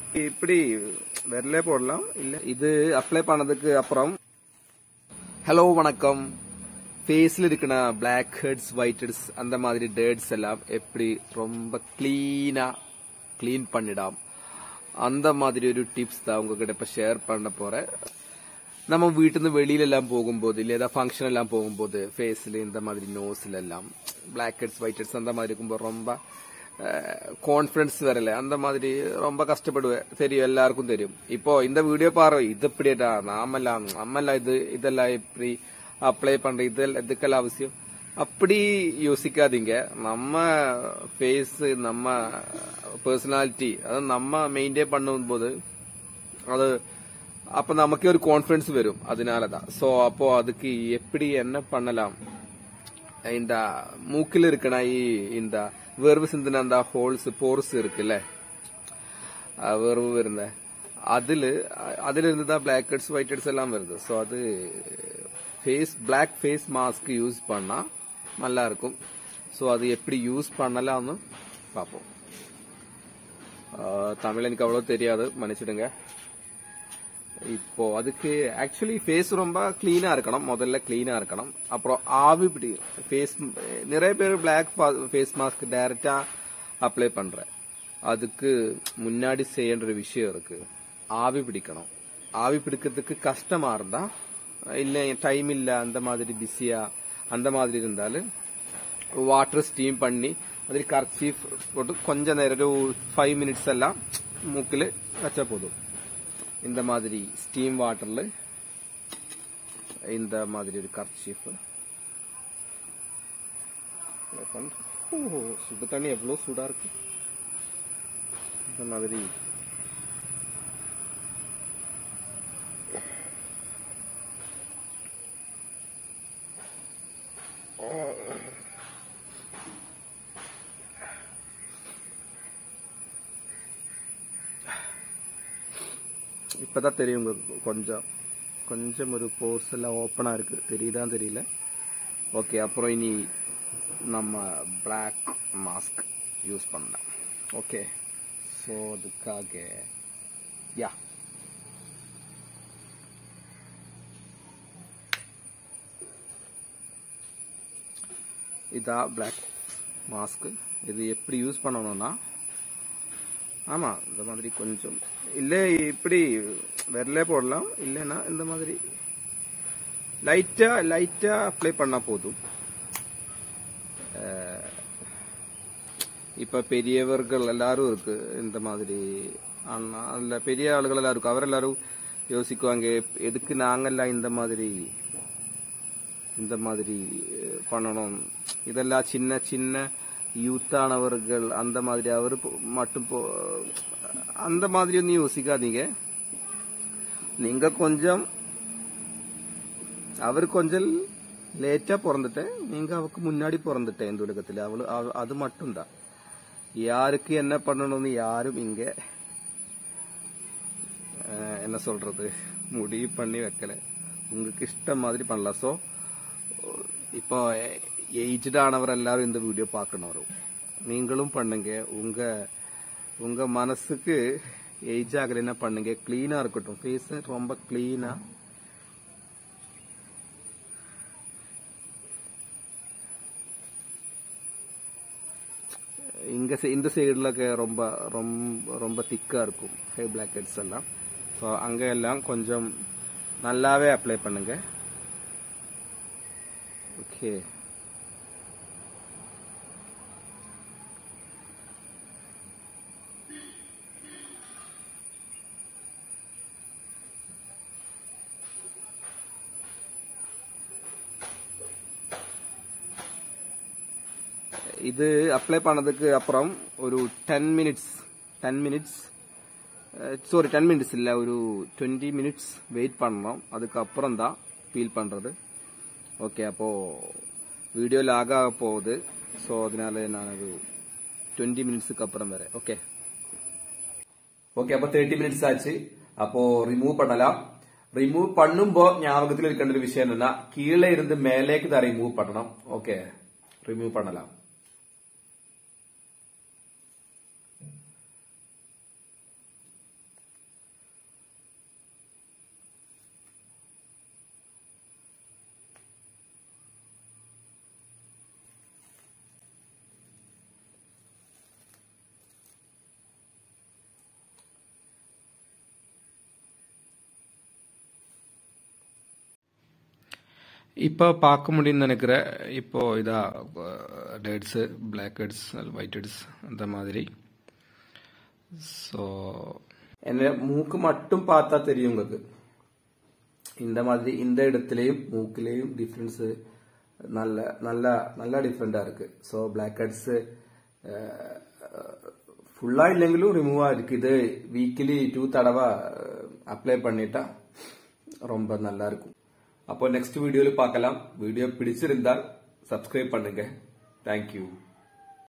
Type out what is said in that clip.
இப்படி விரலே போடலாம் இல்ல இது அப்ளை பண்ணதுக்கு அப்புறம் ஹலோ வணக்கம் ஃபேஸ்ல இருக்கிற பிளாக் ஹெட்ஸ் ஒயிட் ஹெட்ஸ் அந்த மாதிரி டேர்ட்ஸ் எல்லாம் எப்படி ரொம்ப கிளீனா க்ளீன் பண்ணிடாம் அந்த மாதிரி ഒരു ടിപ്സ് தான் உங்ககிட்ட இப்ப ஷேர் பண்ண போறேன் நம்ம வீட்டில் இருந்து வெளியிலெல்லாம் போகும்போது இல்லை ஏதாவது ஃபங்க்ஷன் எல்லாம் போகும்போது ஃபேஸில் இந்த மாதிரி நோஸ்ல எல்லாம் பிளாக் ஹெட்ஸ் ஒயிட் ஹெட்ஸ் அந்த மாதிரி இருக்கும்போது ரொம்ப கான்ஃபிடன்ஸ் வரல அந்த மாதிரி ரொம்ப கஷ்டப்படுவேன் தெரியும் எல்லாருக்கும் தெரியும் இப்போ இந்த வீடியோ பாரு இது இப்படியா நாமெல்லாம் நம்மெல்லாம் இது இதெல்லாம் எப்படி அப்ளை பண்ற இதெல்லாம் இதுக்கெல்லாம் அவசியம் அப்படி யோசிக்காதீங்க நம்ம ஃபேஸ் நம்ம പേഴ്സണാലിറ്റി അത് നമ്മ മെയിൻറ്റെയിൻ பண்ணும்போது அது அப்ப நமக்கே ஒரு கான்ஃபிடன்ஸ் வரும் அதனாலதான் சோ அப்போ அதுக்கு எப்படி என்ன பண்ணலாம் இந்த மூக்கில் இருக்கன ഈ இந்த വെർവ് சிந்தின அந்த ஹோல்ஸ் போர்ஸ் இருக்குல்ல வெர்வு വരുന്ന അതില് അതിലിருந்து தான் பிளாக் ஹெட்ஸ் ஒயிட் ஹெட்ஸ் எல்லாம் வருது ஸோ அது face black face mask use பண்ணா நல்லா இருக்கும் ஸோ அது எப்படி யூஸ் பண்ணலாம்னு பார்ப்போம் தமிழ் எனக்கு அவ்வளோ தெரியாது மன்னிச்சிடுங்க இப்போ அதுக்கு ஆக்சுவலி ஃபேஸ் ரொம்ப கிளீனா இருக்கணும் முதல்ல கிளீனா இருக்கணும் அப்புறம் ஆவி பிடி ஃபேஸ் நிறைய பேர் பிளாக் ஃபேஸ் மாஸ்க் டைரக்டா அப்ளை பண்ற அதுக்கு முன்னாடி செய்யற ஒரு விஷயம் இருக்கு ஆவி பிடிக்கணும் ஆவி பிடிக்கிறதுக்கு கஷ்டமா இருந்தா இல்ல டைம் இல்ல அந்த மாதிரி பிஸியா அந்த மாதிரி இருந்தாலும் வாட்டர் ஸ்டீம் பண்ணி അതിൽ കർച്ചീഫ് போட்டு கொஞ்ச நேரம் ஒரு ஃபைவ் மினிட்ஸ் எல்லாம் மூக்கில் வச்சா போதும் இந்த மாதிரி ஸ்டீம் வாட்டர்ல இந்த மாதிரி ஒரு கர்ச்சீஃப் ஓ சுடு தண்ணி எவ்வளோ சூடா இருக்கு இந்த மாதிரி இப்பதான் தெரியும் உங்களுக்கு கொஞ்சம் கொஞ்சம் ஒரு போர்ஸ் எல்லாம் ஓப்பனா இருக்கு தெரியுதான் தெரியல ஓகே அப்புறம் இனி நம்ம பிளாக் மாஸ்க் யூஸ் பண்ணலாம் ஓகே ஸோ அதுக்காக யா இதா பிளாக் மாஸ்க் இது எப்படி யூஸ் பண்ணணும்னா ஆமா இந்த மாதிரி கொஞ்சம் இல்ல இப்படி விரலே போடலாம் இல்லைன்னா இந்த மாதிரி லைட்டா லைட்டா அப்ளை பண்ணா போதும் இப்ப பெரியவர்கள் எல்லாரும் இருக்கு இந்த மாதிரி அண்ணா அதுல பெரிய ஆளுகள் எல்லாம் இருக்கு அவரெல்லாரும் யோசிக்குவாங்க எதுக்கு நாங்கெல்லாம் இந்த மாதிரி இந்த மாதிரி பண்ணணும் இதெல்லாம் சின்ன சின்ன யூத்தானவர்கள் அந்த மாதிரி அவர் மட்டும் அந்த மாதிரி ஒன்றும் யோசிக்காதீங்க நீங்க கொஞ்சம் அவர் கொஞ்சம் லேட்டா பிறந்துட்டேன் நீங்க அவருக்கு முன்னாடி பிறந்துட்டேன் இந்த உலகத்துல அவளு அது மட்டும்தான் யாருக்கு என்ன பண்ணணும்னு யாரும் இங்க என்ன சொல்றது முடிவு பண்ணி வைக்கல உங்களுக்கு இஷ்டம் மாதிரி பண்ணலாம் ஸோ இப்போ ஏஜ்டு ஆனவர் எல்லாரும் இந்த வீடியோ பார்க்கணும் நீங்களும் பண்ணுங்க உங்க உங்க மனசுக்கு ஏஜ் ஆகலைன்னா பண்ணுங்க கிளீனா இருக்கட்டும் ஃபேஸ் ரொம்ப கிளீனா இங்க இந்த சைடுலக்கு ரொம்ப ரொம்ப ரொம்ப திக்கா இருக்கும் ஹே பிளாக் ஹெட்ஸ் எல்லாம் ஸோ அங்க எல்லாம் கொஞ்சம் நல்லாவே அப்ளை பண்ணுங்க ஓகே இது அப்ளை பண்ணதுக்கு அப்புறம் ஒரு ten minutes ten minutes sorry ten minutes இல்லை ஒரு டுவெண்ட்டி மினிட்ஸ் வெயிட் பண்ணணும் அதுக்கப்புறம் தான் ஃபீல் பண்ணுறது ஓகே அப்போது வீடியோ லாக் ஆக போகுது ஸோ அதனால நான் ஒரு டுவெண்ட்டி மினிட்ஸுக்கு அப்புறம் வரேன் ஓகே ஓகே அப்போ தேர்ட்டி மினிட்ஸ் ஆச்சு அப்போ ரிமூவ் பண்ணலாம் ரிமூவ் பண்ணும்போ ஞாபகத்தில் இருக்கின்ற ஒரு விஷயம் என்னன்னா கீழே இருந்து மேலேக்கு தான் ரிமூவ் பண்ணணும் ஓகே ரிமூவ் பண்ணலாம் இப்போ பார்க்க முடியும்னு நினைக்கிறேன் இப்போ இதா டேட்ஸு பிளாக் ஹெட்ஸ் ஒயிட் ஹெட்ஸ் அந்த மாதிரி ஸோ என்ன மூக்கு மட்டும் பார்த்தா தெரியும் உங்களுக்கு இந்த மாதிரி இந்த இடத்துலயும் மூக்கிலையும் டிஃப்ரென்ஸ் நல்ல நல்ல நல்ல டிஃப்ரெண்டா இருக்கு ஸோ பிளாக் ஹெட்ஸ் ஃபுல்லா இல்லைங்களும் ரிமூவ் ஆயிருக்கு இது வீக்லி டூ தடவை அப்ளை பண்ணிட்டா ரொம்ப நல்லா இருக்கும் அப்போ நெக்ஸ்ட் வீடியோல பார்க்கலாம் வீடியோ பிடிச்சிருந்தால் சப்ஸ்கிரைப் பண்ணுங்க தேங்க்யூ